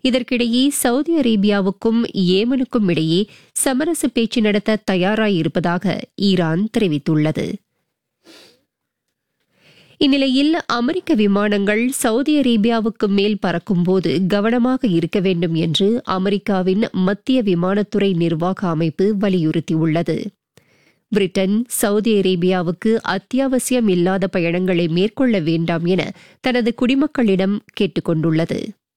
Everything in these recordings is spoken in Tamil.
இதற்கிடையே சவுதி அரேபியாவுக்கும் ஏமனுக்கும் இடையே சமரச பேச்சு நடத்த தயாராயிருப்பதாக ஈரான் தெரிவித்துள்ளது இந்நிலையில் அமெரிக்க விமானங்கள் சவுதி அரேபியாவுக்கு மேல் பறக்கும்போது கவனமாக இருக்க வேண்டும் என்று அமெரிக்காவின் மத்திய விமானத்துறை நிர்வாக அமைப்பு வலியுறுத்தியுள்ளது பிரிட்டன் சவுதி அரேபியாவுக்கு அத்தியாவசியம் இல்லாத பயணங்களை மேற்கொள்ள வேண்டாம் என தனது குடிமக்களிடம் கேட்டுக் கொண்டுள்ளது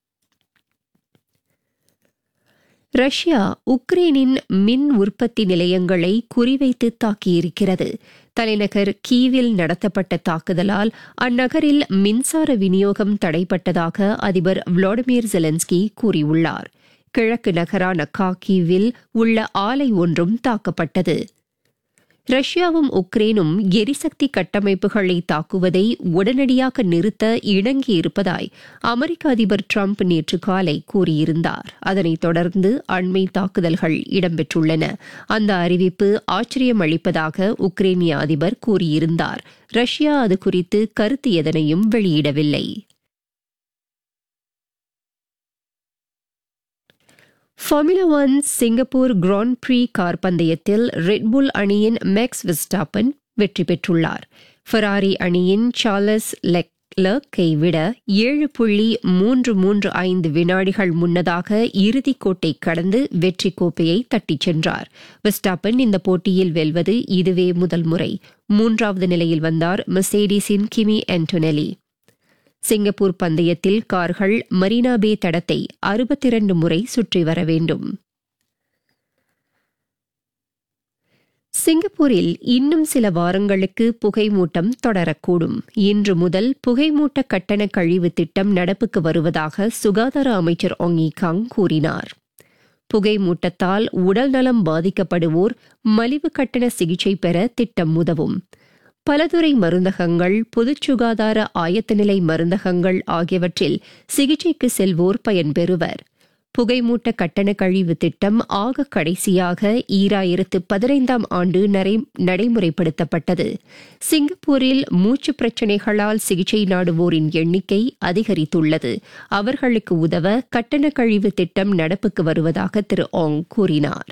ரஷ்யா உக்ரைனின் மின் உற்பத்தி நிலையங்களை குறிவைத்து தாக்கியிருக்கிறது தலைநகர் கீவில் நடத்தப்பட்ட தாக்குதலால் அந்நகரில் மின்சார விநியோகம் தடைப்பட்டதாக அதிபர் விளாடிமிர் ஜெலன்ஸ்கி கூறியுள்ளார் கிழக்கு நகரான காக்கீவில் உள்ள ஆலை ஒன்றும் தாக்கப்பட்டது ரஷ்யாவும் உக்ரைனும் எரிசக்தி கட்டமைப்புகளை தாக்குவதை உடனடியாக நிறுத்த இணங்கியிருப்பதாய் அமெரிக்க அதிபர் டிரம்ப் நேற்று காலை கூறியிருந்தார் அதனைத் தொடர்ந்து அண்மை தாக்குதல்கள் இடம்பெற்றுள்ளன அந்த அறிவிப்பு ஆச்சரியம் அளிப்பதாக உக்ரைனிய அதிபர் கூறியிருந்தார் ரஷ்யா அது குறித்து கருத்து எதனையும் வெளியிடவில்லை Formula One Singapore Grand Prix car பந்தயத்தில் ரெட்புல் அணியின் மேக்ஸ் விஸ்டாப்பன் வெற்றி பெற்றுள்ளார் ஃபெராரி அணியின் சார்லஸ் லெக் லக்கை விட ஏழு புள்ளி மூன்று மூன்று ஐந்து வினாடிகள் முன்னதாக இறுதிக்கோட்டை கடந்து வெற்றி கோப்பையை தட்டிச் சென்றார் வெஸ்டாப்பன் இந்த போட்டியில் வெல்வது இதுவே முதல் முறை மூன்றாவது நிலையில் வந்தார் மெசேடிஸின் கிமி ஆண்டோனெலி சிங்கப்பூர் பந்தயத்தில் கார்கள் மரீனா பே தடத்தை அறுபத்தி இரண்டு முறை சுற்றி வர வேண்டும் சிங்கப்பூரில் இன்னும் சில வாரங்களுக்கு புகைமூட்டம் தொடரக்கூடும் இன்று முதல் புகைமூட்ட கட்டண கழிவு திட்டம் நடப்புக்கு வருவதாக சுகாதார அமைச்சர் ஒங்கி காங் கூறினார் புகைமூட்டத்தால் உடல்நலம் பாதிக்கப்படுவோர் மலிவு கட்டண சிகிச்சை பெற திட்டம் உதவும் பலதுறை மருந்தகங்கள் பொது சுகாதார ஆயத்தநிலை மருந்தகங்கள் ஆகியவற்றில் சிகிச்சைக்கு செல்வோர் பயன்பெறுவர் புகைமூட்ட கட்டண கழிவு திட்டம் ஆக கடைசியாக ஈராயிரத்து பதினைந்தாம் ஆண்டு நடைமுறைப்படுத்தப்பட்டது சிங்கப்பூரில் மூச்சு பிரச்சினைகளால் சிகிச்சை நாடுவோரின் எண்ணிக்கை அதிகரித்துள்ளது அவர்களுக்கு உதவ கட்டண கழிவு திட்டம் நடப்புக்கு வருவதாக திரு ஆங் கூறினார்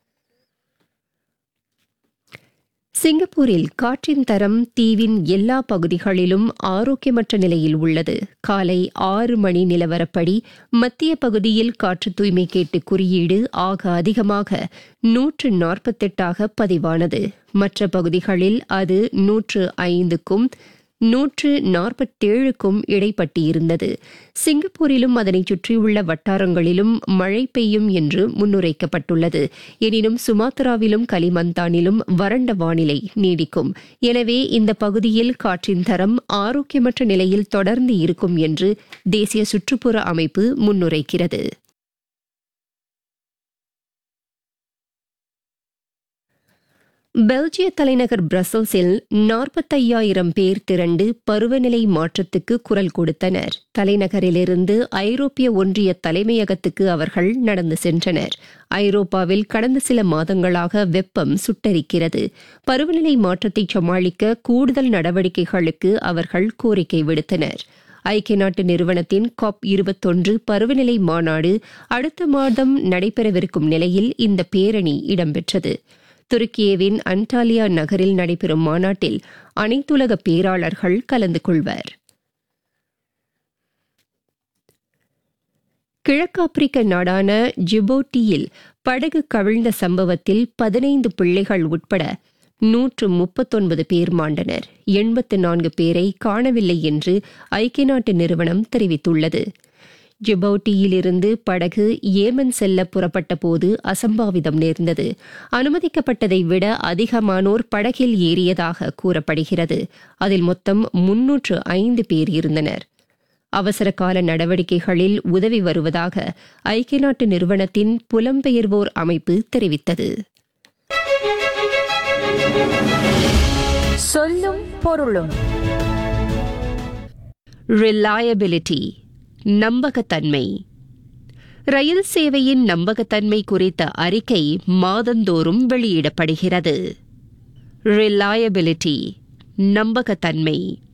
சிங்கப்பூரில் காற்றின் தரம் தீவின் எல்லா பகுதிகளிலும் ஆரோக்கியமற்ற நிலையில் உள்ளது காலை ஆறு மணி நிலவரப்படி மத்திய பகுதியில் காற்று தூய்மை கேட்டு குறியீடு ஆக அதிகமாக நூற்று நாற்பத்தெட்டாக பதிவானது மற்ற பகுதிகளில் அது நூற்று ஐந்துக்கும் நூற்று நாற்பத்தேழுக்கும் இடைப்பட்டிருந்தது சிங்கப்பூரிலும் அதனைச் சுற்றியுள்ள வட்டாரங்களிலும் மழை பெய்யும் என்று முன்னுரைக்கப்பட்டுள்ளது எனினும் சுமாத்ராவிலும் கலிமந்தானிலும் வறண்ட வானிலை நீடிக்கும் எனவே இந்த பகுதியில் காற்றின் தரம் ஆரோக்கியமற்ற நிலையில் தொடர்ந்து இருக்கும் என்று தேசிய சுற்றுப்புற அமைப்பு முன்னுரைக்கிறது பெல்ஜிய தலைநகர் பிரசல்ஸில் நாற்பத்தையாயிரம் பேர் திரண்டு பருவநிலை மாற்றத்துக்கு குரல் கொடுத்தனர் தலைநகரிலிருந்து ஐரோப்பிய ஒன்றிய தலைமையகத்துக்கு அவர்கள் நடந்து சென்றனர் ஐரோப்பாவில் கடந்த சில மாதங்களாக வெப்பம் சுட்டரிக்கிறது பருவநிலை மாற்றத்தை சமாளிக்க கூடுதல் நடவடிக்கைகளுக்கு அவர்கள் கோரிக்கை விடுத்தனர் ஐக்கிய நாட்டு நிறுவனத்தின் காப் இருபத்தொன்று பருவநிலை மாநாடு அடுத்த மாதம் நடைபெறவிருக்கும் நிலையில் இந்த பேரணி இடம்பெற்றது துருக்கியவின் அன்டாலியா நகரில் நடைபெறும் மாநாட்டில் அனைத்துலக பேராளர்கள் கலந்து கொள்வர் கிழக்காப்பிரிக்க நாடான ஜிபோட்டியில் படகு கவிழ்ந்த சம்பவத்தில் பதினைந்து பிள்ளைகள் உட்பட நூற்று முப்பத்தொன்பது பேர் மாண்டனர் எண்பத்து நான்கு பேரை காணவில்லை என்று ஐக்கிய நாட்டு நிறுவனம் தெரிவித்துள்ளது ஜிபவுட்டியிலிருந்து படகு ஏமன் செல்ல புறப்பட்ட போது அசம்பாவிதம் நேர்ந்தது அனுமதிக்கப்பட்டதை விட அதிகமானோர் படகில் ஏறியதாக கூறப்படுகிறது அதில் மொத்தம் முன்னூற்று ஐந்து பேர் இருந்தனர் அவசர கால நடவடிக்கைகளில் உதவி வருவதாக ஐக்கிய நாட்டு நிறுவனத்தின் புலம்பெயர்வோர் அமைப்பு தெரிவித்தது சொல்லும் பொருளும் ரிலையபிலிட்டி நம்பகத்தன்மை ரயில் சேவையின் நம்பகத்தன்மை குறித்த அறிக்கை மாதந்தோறும் வெளியிடப்படுகிறது ரிலையபிலிட்டி நம்பகத்தன்மை